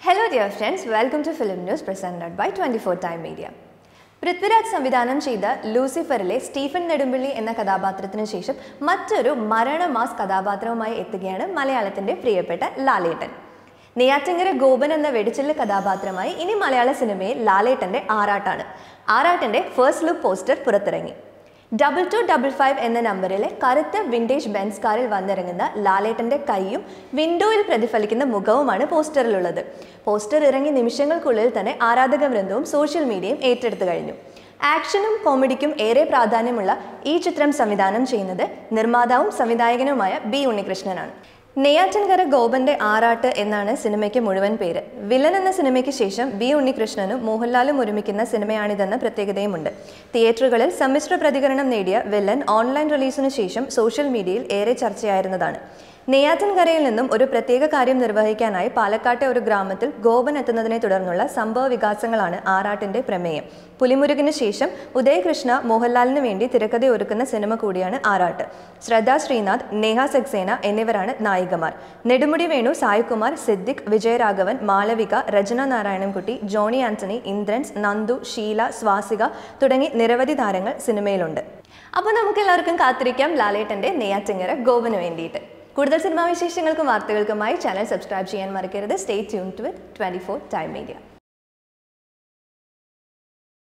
hello dear friends welcome to film news presented by twenty four time media Prithviraj സംവിധാനം ചെയ്ത ലൂസിഫറിലെ Stephen നെടുമ്പിള്ളി എന്ന കഥാപാത്രത്തിന് ശേഷം മറ്റൊരു മരണ മാസ് കഥാപാത്രവുമായി എത്തുകയാണ് മലയാളത്തിന്റെ പ്രിയപ്പെട്ട ലാലേട്ടൻ നെയ്യാറ്റിങ്കര ഗോപൻ എന്ന വെടിച്ചില്ല കഥാപാത്രമായി ഇനി മലയാള സിനിമയിൽ ലാലേട്ടന്റെ ആറാട്ടാണ് ആറാട്ടന്റെ ഫസ്റ്റ് ലുക്ക് പോസ്റ്റർ പുറത്തിറങ്ങി ഡബിൾ ടു ഡബിൾ ഫൈവ് എന്ന നമ്പറിലെ കറുത്ത വിൻറ്റേജ് ബെൻസ് കാറിൽ വന്നിറങ്ങുന്ന ലാലേട്ടന്റെ കൈയും വിൻഡോയിൽ പ്രതിഫലിക്കുന്ന മുഖവുമാണ് പോസ്റ്ററിലുള്ളത് പോസ്റ്റർ ഇറങ്ങി നിമിഷങ്ങൾക്കുള്ളിൽ തന്നെ ആരാധക വൃന്ദവും സോഷ്യൽ മീഡിയയും ഏറ്റെടുത്തു കഴിഞ്ഞു ആക്ഷനും കോമഡിക്കും ഏറെ പ്രാധാന്യമുള്ള ഈ ചിത്രം സംവിധാനം ചെയ്യുന്നത് നിർമ്മാതാവും സംവിധായകനുമായ ബി ഉണ്ണികൃഷ്ണനാണ് നെയ്യാറ്റിൻകര ഗോപന്റെ ആറാട്ട് എന്നാണ് സിനിമയ്ക്ക് മുഴുവൻ പേര് വില്ലൻ എന്ന സിനിമയ്ക്ക് ശേഷം ബി ഉണ്ണികൃഷ്ണനും മോഹൻലാലും ഒരുമിക്കുന്ന സിനിമയാണിതെന്ന പ്രത്യേകതയുമുണ്ട് തിയേറ്ററുകളിൽ സമ്മിശ്ര പ്രതികരണം നേടിയ വില്ലൻ ഓൺലൈൻ റിലീസിനു ശേഷം സോഷ്യൽ മീഡിയയിൽ ഏറെ ചർച്ചയായിരുന്നതാണ് നെയ്യാറ്റിൻകരയിൽ നിന്നും ഒരു പ്രത്യേക കാര്യം നിർവഹിക്കാനായി പാലക്കാട്ടെ ഒരു ഗ്രാമത്തിൽ ഗോപൻ എത്തുന്നതിനെ തുടർന്നുള്ള സംഭവ വികാസങ്ങളാണ് ആറാട്ടിന്റെ പ്രമേയം പുലിമുരുകിന് ശേഷം ഉദയകൃഷ്ണ മോഹൻലാലിന് വേണ്ടി തിരക്കഥ ഒരുക്കുന്ന സിനിമ കൂടിയാണ് ആറാട്ട് ശ്രദ്ധ ശ്രീനാഥ് നേഹ സക്സേന എന്നിവരാണ് നായികമാർ നെടുമുടി വേണു സായ്കുമാർ സിദ്ദിഖ് വിജയരാഘവൻ മാളവിക രചന നാരായണൻകുട്ടി ജോണി ആന്റണി ഇന്ദ്രൻസ് നന്ദു ഷീല സ്വാസിക തുടങ്ങി നിരവധി താരങ്ങൾ സിനിമയിലുണ്ട് അപ്പോൾ നമുക്ക് എല്ലാവർക്കും കാത്തിരിക്കാം ലാലേട്ടന്റെ നെയ്യാറ്റിങ്ങര ഗോപന് വേണ്ടിയിട്ട് കൂടുതൽ സിനിമാ വിശേഷങ്ങൾക്കും വാർത്തകൾക്കുമായി ചാനൽ സബ്സ്ക്രൈബ് ചെയ്യാൻ മറക്കരുത് stay tune with twenty four time media